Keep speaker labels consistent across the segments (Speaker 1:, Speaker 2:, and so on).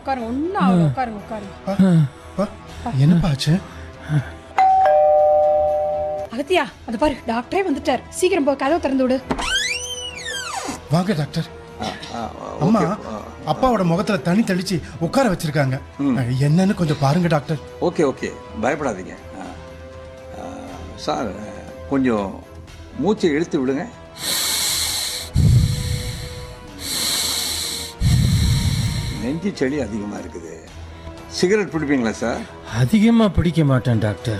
Speaker 1: உட்காருங்க ஒன்றும் ஆகல உட்காருங்க உட்காருங்க
Speaker 2: பா, என்னப்பா ஆச்சு
Speaker 1: அகத்தியா அது பாரு டாக்டரே வந்துட்டார் சீக்கிரம் போ கதவை திறந்து விடு
Speaker 2: வாங்க டாக்டர் அம்மா அப்பாவோட முகத்துல தண்ணி தெளிச்சு உட்கார வச்சிருக்காங்க என்னன்னு கொஞ்சம் பாருங்க டாக்டர்
Speaker 3: ஓகே ஓகே பயப்படாதீங்க ஆ. ஆ, சார் கொஞ்சம் மூச்சை இழுத்து விடுங்க நெஞ்சு செடி அதிகமாக இருக்குது சிகரெட் பிடிப்பீங்களா சார்
Speaker 4: அதிகமாக பிடிக்க மாட்டேன் டாக்டர்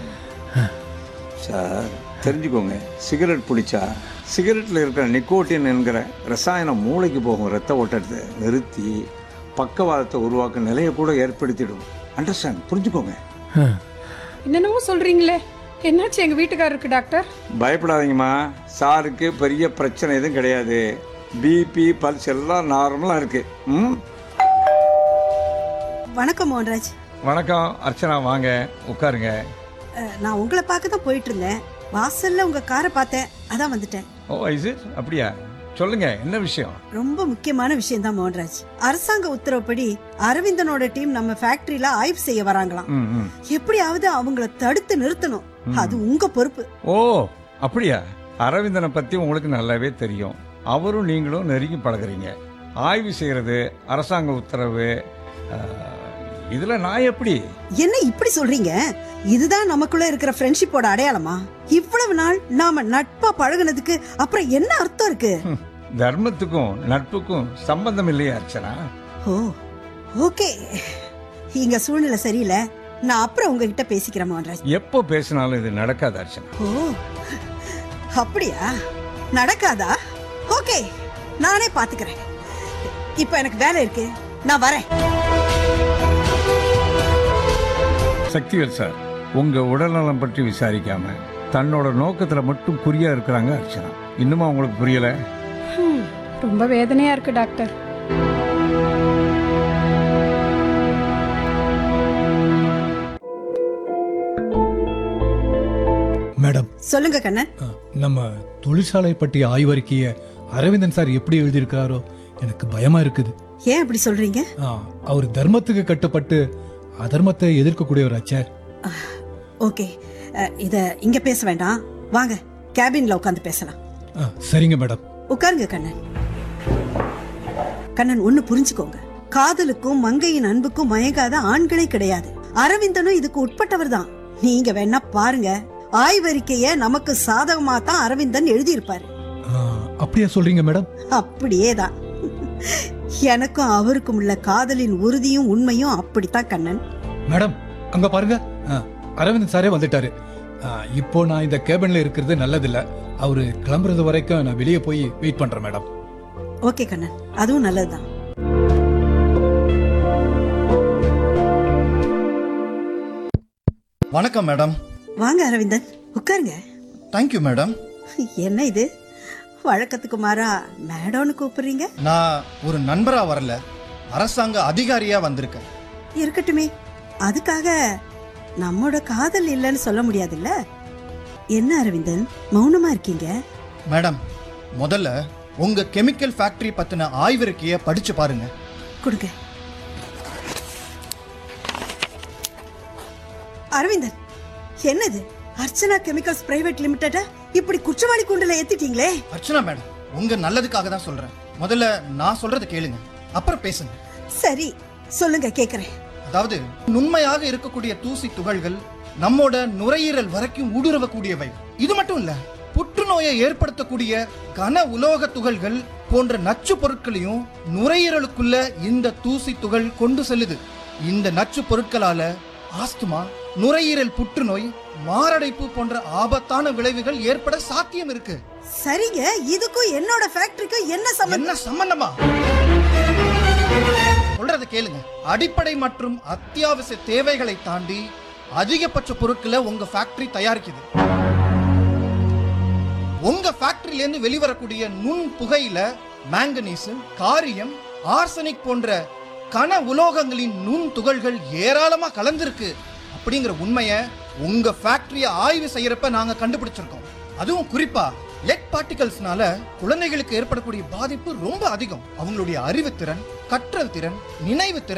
Speaker 3: சார் தெரிஞ்சுக்கோங்க சிகரெட் பிடிச்சா சிகரெட்டில் இருக்கிற நிக்கோட்டின் என்கிற ரசாயனம் மூளைக்கு போகும் ரத்த ஓட்டத்தை நிறுத்தி பக்கவாதத்தை உருவாக்கும் நிலையை கூட ஏற்படுத்திடும் அண்டர்ஸ்டாண்ட் புரிஞ்சுக்கோங்க
Speaker 1: என்னென்னவோ சொல்றீங்களே என்னாச்சு எங்க வீட்டுக்காரருக்கு டாக்டர்
Speaker 3: பயப்படாதீங்கம்மா சாருக்கு பெரிய பிரச்சனை எதுவும் கிடையாது பிபி பல்ஸ் எல்லாம் நார்மலாக இருக்கு ம்
Speaker 5: வணக்கம் மோகன்ராஜ்
Speaker 3: வணக்கம் அர்ச்சனா வாங்க உட்காருங்க
Speaker 5: அஹ், நான் உங்களை பார்க்க தான் போயிட்டு இருந்தேன் வாசல்ல உங்க காரை பார்த்தேன் அதான் வந்துட்டேன்
Speaker 3: ஓ இஸ் இட் அப்படியா சொல்லுங்க என்ன விஷயம்
Speaker 5: ரொம்ப முக்கியமான விஷயம் தான் மோகன்ராஜ் அரசாங்க உத்தரவுப்படி அரவிந்தனோட டீம் நம்ம ஃபேக்டரியில ஆய்வு செய்ய வராங்களாம்
Speaker 3: ம் ம்
Speaker 5: எப்படியாவது அவங்கள தடுத்து நிறுத்தணும் அது உங்க பொறுப்பு
Speaker 3: ஓ அப்படியா அரவிந்தனை பற்றி உங்களுக்கு நல்லாவே தெரியும் அவரும் நீங்களும் நெருங்கி பழகுறீங்க ஆய்வு செய்கிறது அரசாங்க உத்தரவு இதில் நான் எப்படி
Speaker 5: என்ன இப்படி சொல்றீங்க இதுதான் நமக்குள்ள இருக்கிற ஃப்ரெண்ட்ஷிப்போட அடையாளமா இவ்வளவு நாள் நாம நட்பா பழகுனதுக்கு அப்புறம் என்ன அர்த்தம் இருக்கு
Speaker 3: ஹம், தர்மத்துக்கும் நட்புக்கும் சம்பந்தம் இல்லையா அர்ச்சனா
Speaker 5: ஓ ஓகே இங்க சூழ்நிலை சரியில்லை நான் அப்புறம் உங்ககிட்ட பேசிக்கிறேன் மோகன்ராஜ்
Speaker 3: எப்போ பேசினாலும் இது நடக்காது அர்ச்சனா
Speaker 5: ஓ அப்படியா நடக்காதா ஓகே நானே பாத்துக்கிறேன் இப்போ எனக்கு வேலை இருக்கு நான் வரேன்
Speaker 3: சக்திவேல் சார் உங்க உடல்நலம் பற்றி விசாரிக்காம தன்னோட நோக்கத்துல மட்டும் குறியா இருக்கிறாங்க அர்ச்சனா இன்னுமா உங்களுக்கு புரியல
Speaker 1: ஹம், ரொம்ப வேதனையா இருக்கு டாக்டர்
Speaker 6: மேடம்
Speaker 5: சொல்லுங்க கண்ணன்
Speaker 6: அஹ், நம்ம தொழிற்சாலை பற்றிய ஆய்வறிக்கையை அரவிந்தன் சார் எப்படி எழுதியிருக்காரோ எனக்கு பயமா இருக்குது
Speaker 5: ஏன் அப்படி சொல்றீங்க
Speaker 6: அஹ், அவர் தர்மத்துக்கு கட்டுப்பட்டு அதர்மத்தை எதிர்க்கக்கூடியவராச்சே
Speaker 5: ஓகே அஹ், இத இங்க பேச வேண்டாம் வாங்க கேபின்ல உட்காந்து பேசலாம்
Speaker 6: அஹ், சரிங்க மேடம்
Speaker 5: உட்காருங்க கண்ணன் கண்ணன் ஒண்ணு புரிஞ்சுக்கோங்க காதலுக்கும் மங்கையின் அன்புக்கும் மயங்காத ஆண்களே கிடையாது அரவிந்தனும் இதுக்கு உட்பட்டவர் தான் நீங்க வேணா பாருங்க ஆய்வறிக்கைய நமக்கு சாதகமா தான் அரவிந்தன் எழுதியிருப்பாரு
Speaker 6: அஹ், அப்படியா சொல்றீங்க மேடம்
Speaker 5: அப்படியே தான் எனக்கும் அவருக்கும் உள்ள காதலின் உறுதியும் உண்மையும் அப்படித்தான் கண்ணன்
Speaker 6: மேடம் அங்க பாருங்க அஹ், அரவிந்தன் சாரே வந்துட்டாரு அஹ், இப்போ நான் இந்த கேபின்ல இருக்கிறது நல்லதில்ல அவரு கிளம்புறது வரைக்கும் நான் வெளியே போய் வெயிட் பண்றேன் மேடம்
Speaker 5: ஓகே கண்ணன் அதுவும் நல்லதுதான்
Speaker 2: வணக்கம் மேடம்
Speaker 5: வாங்க அரவிந்தன் உட்காருங்க
Speaker 2: தேங்க்யூ மேடம்
Speaker 5: என்ன இது வழக்கத்துக்கு மாறா மேடம்னு கூப்பிடுறீங்க
Speaker 2: நான் ஒரு நண்பரா வரல அரசாங்க அதிகாரியா வந்திருக்கேன்
Speaker 5: இருக்கட்டுமே அதுக்காக நம்மோட காதல் இல்லைன்னு சொல்ல முடியாதுல்ல என்ன அரவிந்தன் மௌனமா இருக்கீங்க
Speaker 2: மேடம் முதல்ல உங்க கெமிக்கல் ஃபேக்டரி பத்தின ஆய்விறக்கைய படிச்சு பாருங்க
Speaker 5: கொடுங்க அரவிந்தன் என்னது அர்ச்சனா கெமிக்கல்ஸ் பிரைவேட் லிமிடெட இப்படி குற்றவாளி கூண்டுல ஏத்திட்டீங்களே
Speaker 2: அர்ச்சனா மேடம் உங்க நல்லதுக்காக தான் சொல்றேன் முதல்ல நான் சொல்றத கேளுங்க அப்புறம் பேசுங்க
Speaker 5: சரி சொல்லுங்க கேக்குறேன்
Speaker 2: அதாவது நுண்மையாக இருக்கக்கூடிய தூசி துகள்கள் நம்மோட நுரையீரல் வரைக்கும் ஊடுருவக்கூடியவை இது மட்டும் இல்ல புற்றுநோயை ஏற்படுத்தக்கூடிய கன உலோக துகள்கள் போன்ற நச்சு பொருட்களையும் நுரையீரலுக்குள்ள இந்த தூசி துகள் கொண்டு செல்லுது இந்த நச்சு பொருட்களால ஆஸ்துமா நுரையீரல் புற்றுநோய் மாரடைப்பு போன்ற ஆபத்தான விளைவுகள் ஏற்பட சாத்தியம் இருக்கு
Speaker 5: சரிங்க இதுக்கும் என்னோட ஃபேக்டரிக்கும் என்ன சம்பந்தம்
Speaker 2: என்ன சம்பந்தமா சொல்றத கேளுங்க அடிப்படை மற்றும் அத்தியாவசிய தேவைகளை தாண்டி அதிகபட்ச பொருட்களை உங்க ஃபேக்டரி தயாரிக்குது உங்க ஃபேக்டரியில இருந்து வெளிவரக்கூடிய நுண் புகையில மேங்கனீஸ் காரியம் ஆர்சனிக் போன்ற கன உலோகங்களின் நுண் துகள்கள் ஏராளமா கலந்திருக்கு அப்படிங்கிற உண்மையை உங்க ஃபேக்டரியை ஆய்வு செய்யறப்ப நாங்க கண்டுபிடிச்சிருக்கோம் அதுவும் குறிப்பா லெட் பார்ட்டிகல்ஸ்னால குழந்தைகளுக்கு ஏற்படக்கூடிய பாதிப்பு ரொம்ப அதிகம் அவங்களுடைய அறிவுத்திறன் கற்றல் திறன் நினைவு திறன்